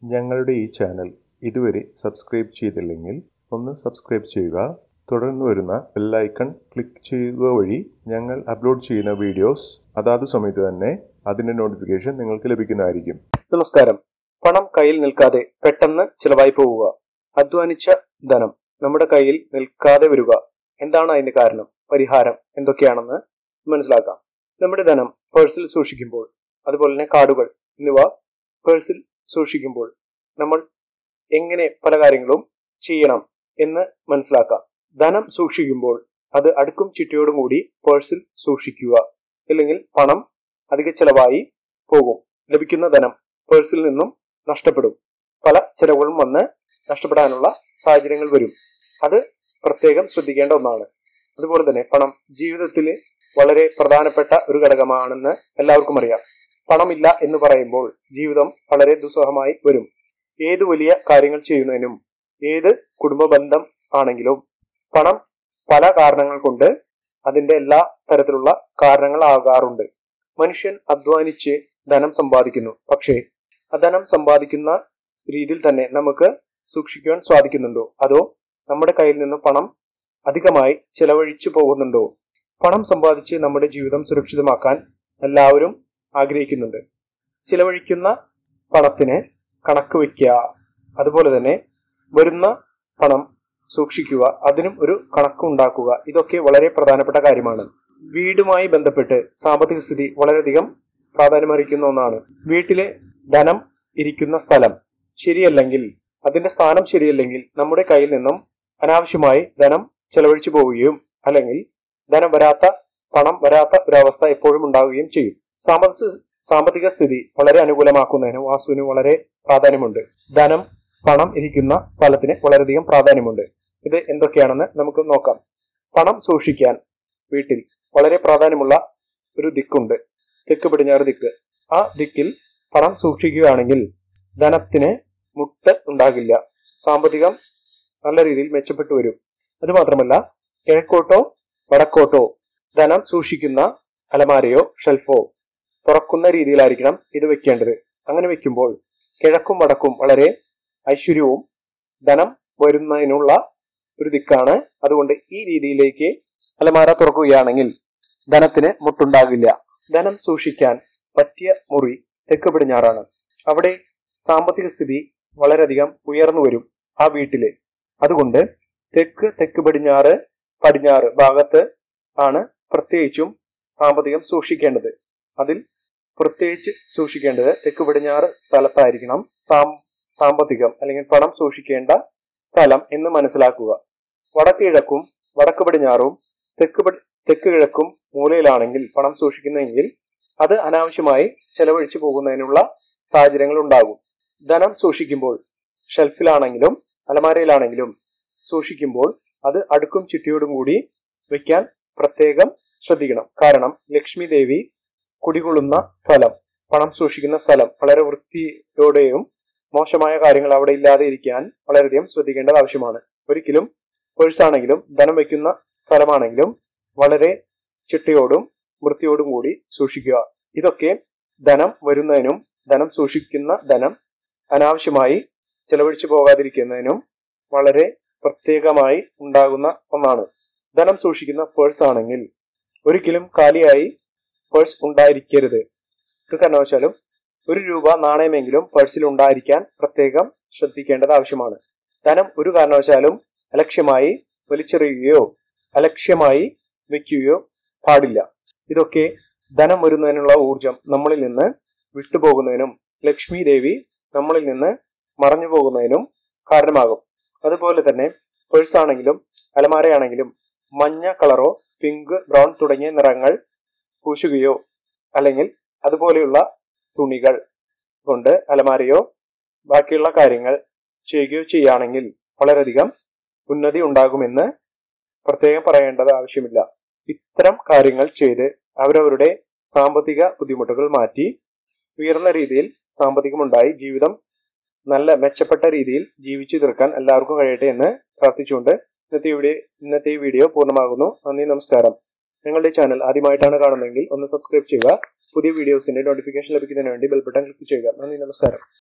ഞങ്ങളുടെ ഈ ചാനൽ ഇതുവരെ സബ്സ്ക്രൈബ് ചെയ്തില്ലെങ്കിൽ ഒന്ന് സബ്സ്ക്രൈബ് ചെയ്യുക തുടർന്ന് വരുന്ന ബെല്ലൈക്കൺ ക്ലിക്ക് ചെയ്യുക വഴി ഞങ്ങൾ അപ്ലോഡ് ചെയ്യുന്ന വീഡിയോസ് അതാത് സമയത്ത് തന്നെ അതിൻ്റെ നോട്ടിഫിക്കേഷൻ നിങ്ങൾക്ക് ലഭിക്കുന്നതായിരിക്കും നമസ്കാരം പണം കയ്യിൽ നിൽക്കാതെ പെട്ടെന്ന് ചിലവായി പോവുക അധ്വാനിച്ച ധനം നമ്മുടെ കയ്യിൽ നിൽക്കാതെ വരിക എന്താണ് അതിന്റെ കാരണം പരിഹാരം എന്തൊക്കെയാണെന്ന് മനസ്സിലാക്കാം നമ്മുടെ ധനം പേഴ്സിൽ സൂക്ഷിക്കുമ്പോൾ അതുപോലെ തന്നെ കാർഡുകൾ എന്നിവ പേഴ്സിൽ സൂക്ഷിക്കുമ്പോൾ നമ്മൾ എങ്ങനെ പല കാര്യങ്ങളും ചെയ്യണം എന്ന് മനസ്സിലാക്കാം ധനം സൂക്ഷിക്കുമ്പോൾ അത് അടുക്കും ചിട്ടയോടും കൂടി പേഴ്സിൽ സൂക്ഷിക്കുക അല്ലെങ്കിൽ പണം അധിക ചെലവായി പോകും ലഭിക്കുന്ന ധനം പേഴ്സിൽ നിന്നും നഷ്ടപ്പെടും പല ചെലവുകളും വന്ന് നഷ്ടപ്പെടാനുള്ള സാഹചര്യങ്ങൾ വരും അത് പ്രത്യേകം ശ്രദ്ധിക്കേണ്ട ഒന്നാണ് അതുപോലെ തന്നെ പണം ജീവിതത്തിൽ വളരെ പ്രധാനപ്പെട്ട ഒരു ഘടകമാണെന്ന് എല്ലാവർക്കും അറിയാം പണമില്ല എന്ന് പറയുമ്പോൾ ജീവിതം വളരെ ദുസ്സഹമായി വരും ഏത് വലിയ കാര്യങ്ങൾ ചെയ്യുന്നതിനും ഏത് കുടുംബ ബന്ധം ആണെങ്കിലും പണം പല കാരണങ്ങൾ കൊണ്ട് അതിന്റെ എല്ലാ തരത്തിലുള്ള കാരണങ്ങളാകാറുണ്ട് മനുഷ്യൻ അധ്വാനിച്ച് ധനം സമ്പാദിക്കുന്നു പക്ഷേ ആ ധനം സമ്പാദിക്കുന്ന രീതിയിൽ തന്നെ നമുക്ക് സൂക്ഷിക്കുവാൻ സാധിക്കുന്നുണ്ടോ അതോ നമ്മുടെ കയ്യിൽ നിന്ന് പണം അധികമായി ചെലവഴിച്ചു പോകുന്നുണ്ടോ പണം സമ്പാദിച്ച് നമ്മുടെ ജീവിതം സുരക്ഷിതമാക്കാൻ എല്ലാവരും ആഗ്രഹിക്കുന്നുണ്ട് ചിലവഴിക്കുന്ന പണത്തിന് കണക്ക് വയ്ക്കുക അതുപോലെ തന്നെ വരുന്ന പണം സൂക്ഷിക്കുക അതിനും ഒരു കണക്ക് ഉണ്ടാക്കുക ഇതൊക്കെ വളരെ പ്രധാനപ്പെട്ട കാര്യമാണ് വീടുമായി ബന്ധപ്പെട്ട് സാമ്പത്തിക സ്ഥിതി വളരെയധികം പ്രാധാന്യമർഹിക്കുന്ന ഒന്നാണ് വീട്ടിലെ ധനം ഇരിക്കുന്ന സ്ഥലം ശരിയല്ലെങ്കിൽ അതിന്റെ സ്ഥാനം ശരിയല്ലെങ്കിൽ നമ്മുടെ കയ്യിൽ നിന്നും അനാവശ്യമായി ധനം ചെലവഴിച്ചു പോവുകയും അല്ലെങ്കിൽ ധനം വരാത്ത പണം വരാത്ത ഒരവസ്ഥ എപ്പോഴും ഉണ്ടാവുകയും ചെയ്യും സാമ്പത്തിക സാമ്പത്തിക സ്ഥിതി വളരെ അനുകൂലമാക്കുന്നതിന് വാസ്തുവിന് വളരെ പ്രാധാന്യമുണ്ട് ധനം പണം ഇരിക്കുന്ന സ്ഥലത്തിന് വളരെയധികം പ്രാധാന്യമുണ്ട് ഇത് എന്തൊക്കെയാണെന്ന് നമുക്ക് നോക്കാം പണം സൂക്ഷിക്കാൻ വീട്ടിൽ വളരെ പ്രാധാന്യമുള്ള ഒരു ദിക്കുണ്ട് തെക്ക് പടിഞ്ഞാറ് ദിക്ക് ആ ദിക്കിൽ പണം സൂക്ഷിക്കുകയാണെങ്കിൽ ധനത്തിന് മുട്ട് ഉണ്ടാകില്ല സാമ്പത്തികം നല്ല രീതിയിൽ മെച്ചപ്പെട്ടു വരും അതുമാത്രമല്ല കിഴക്കോട്ടോ വടക്കോട്ടോ ധനം സൂക്ഷിക്കുന്ന അലമാരയോ ഷെൽഫോ തുറക്കുന്ന രീതിയിലായിരിക്കണം ഇത് വെക്കേണ്ടത് അങ്ങനെ വെക്കുമ്പോൾ കിഴക്കും വടക്കും വളരെ ഐശ്വര്യവും ധനം വരുന്നതിനുള്ള ഒരു ദിക്കാണ് അതുകൊണ്ട് ഈ രീതിയിലേക്ക് അലമാര തുറക്കുകയാണെങ്കിൽ ധനത്തിന് മുട്ടുണ്ടാകില്ല ധനം സൂക്ഷിക്കാൻ പറ്റിയ മുറി തെക്ക് പടിഞ്ഞാറാണ് അവിടെ സാമ്പത്തിക സ്ഥിതി വളരെയധികം ഉയർന്നു വരും ആ വീട്ടില് അതുകൊണ്ട് തെക്ക് തെക്ക് പടിഞ്ഞാറ് പടിഞ്ഞാറ് ഭാഗത്ത് ആണ് പ്രത്യേകിച്ചും സാമ്പത്തികം സൂക്ഷിക്കേണ്ടത് അതിൽ പ്രത്യേകിച്ച് സൂക്ഷിക്കേണ്ടത് തെക്ക് പടിഞ്ഞാറ് സ്ഥലത്തായിരിക്കണം സാമ്പത്തികം അല്ലെങ്കിൽ പണം സൂക്ഷിക്കേണ്ട സ്ഥലം എന്ന് മനസ്സിലാക്കുക വടക്ക് കിഴക്കും വടക്ക് പടിഞ്ഞാറും തെക്ക് തെക്ക് കിഴക്കും മൂലയിലാണെങ്കിൽ പണം സൂക്ഷിക്കുന്നതെങ്കിൽ അത് അനാവശ്യമായി ചെലവഴിച്ചു പോകുന്നതിനുള്ള സാഹചര്യങ്ങൾ ഉണ്ടാകും ധനം സൂക്ഷിക്കുമ്പോൾ ഷെൽഫിലാണെങ്കിലും അലമാരയിലാണെങ്കിലും സൂക്ഷിക്കുമ്പോൾ അത് അടുക്കും ചുറ്റിയോടും കൂടി വെക്കാൻ പ്രത്യേകം ശ്രദ്ധിക്കണം കാരണം ലക്ഷ്മി ദേവി കുടികൊള്ളുന്ന സ്ഥലം പണം സൂക്ഷിക്കുന്ന സ്ഥലം വളരെ വൃത്തിയോടെയും മോശമായ കാര്യങ്ങൾ അവിടെ ഇല്ലാതെ ഇരിക്കാൻ വളരെയധികം ശ്രദ്ധിക്കേണ്ടത് ആവശ്യമാണ് ഒരിക്കലും പേഴ്സാണെങ്കിലും ധനം വയ്ക്കുന്ന സ്ഥലമാണെങ്കിലും വളരെ ചിട്ടയോടും വൃത്തിയോടും കൂടി സൂക്ഷിക്കുക ഇതൊക്കെ ധനം വരുന്നതിനും ധനം സൂക്ഷിക്കുന്ന ധനം അനാവശ്യമായി ചെലവഴിച്ചു പോകാതിരിക്കുന്നതിനും വളരെ പ്രത്യേകമായി ഉണ്ടാകുന്ന ഒന്നാണ് ധനം സൂക്ഷിക്കുന്ന പേഴ്സ് ആണെങ്കിൽ ഒരിക്കലും കാലിയായി പേഴ്സ് ഉണ്ടായിരിക്കരുത് ഇത് കാരണവശാലും ഒരു രൂപ നാണയമെങ്കിലും പേഴ്സിൽ ഉണ്ടായിരിക്കാൻ പ്രത്യേകം ശ്രദ്ധിക്കേണ്ടത് ആവശ്യമാണ് ധനം ഒരു കാരണവശാലും അലക്ഷ്യമായി വലിച്ചെറിയുകയോ അലക്ഷ്യമായി വെക്കുകയോ പാടില്ല ഇതൊക്കെ ധനം വരുന്നതിനുള്ള ഊർജം നമ്മളിൽ നിന്ന് വിട്ടുപോകുന്നതിനും ലക്ഷ്മി ദേവി നമ്മളിൽ നിന്ന് മറഞ്ഞു പോകുന്നതിനും കാരണമാകും അതുപോലെ തന്നെ പേഴ്സ് ആണെങ്കിലും അലമാരയാണെങ്കിലും മഞ്ഞ കളറോ പിങ്ക് ബ്രൗൺ തുടങ്ങിയ നിറങ്ങൾ പൂശുകയോ അല്ലെങ്കിൽ അതുപോലെയുള്ള തുണികൾ കൊണ്ട് അലമാരയോ ബാക്കിയുള്ള കാര്യങ്ങൾ ചെയ്യുകയോ ചെയ്യുകയാണെങ്കിൽ വളരെയധികം ഉന്നതി ഉണ്ടാകുമെന്ന് പ്രത്യേകം പറയേണ്ടത് ആവശ്യമില്ല ഇത്തരം കാര്യങ്ങൾ ചെയ്ത് അവരവരുടെ സാമ്പത്തിക ബുദ്ധിമുട്ടുകൾ മാറ്റി ഉയർന്ന രീതിയിൽ സാമ്പത്തികമുണ്ടായി ജീവിതം നല്ല മെച്ചപ്പെട്ട രീതിയിൽ ജീവിച്ചു തീർക്കാൻ എല്ലാവർക്കും കഴിയട്ടെ എന്ന് പ്രാർത്ഥിച്ചുകൊണ്ട് ഇന്നത്തെ വീഡിയോ ഇന്നത്തെ ഈ വീഡിയോ പൂർണ്ണമാകുന്നു നന്ദി നമസ്കാരം നിങ്ങളുടെ ചാനൽ ആദ്യമായിട്ടാണ് കാണുന്നതെങ്കിൽ ഒന്ന് സബ്സ്ക്രൈബ് ചെയ്യുക പുതിയ വീഡിയോസിന്റെ നോട്ടിഫിക്കേഷൻ ലഭിക്കുന്നതിന് വേണ്ടി ബെൽ ബട്ടൺ ക്ലിക്ക് ചെയ്യുക നന്ദി നമസ്കാരം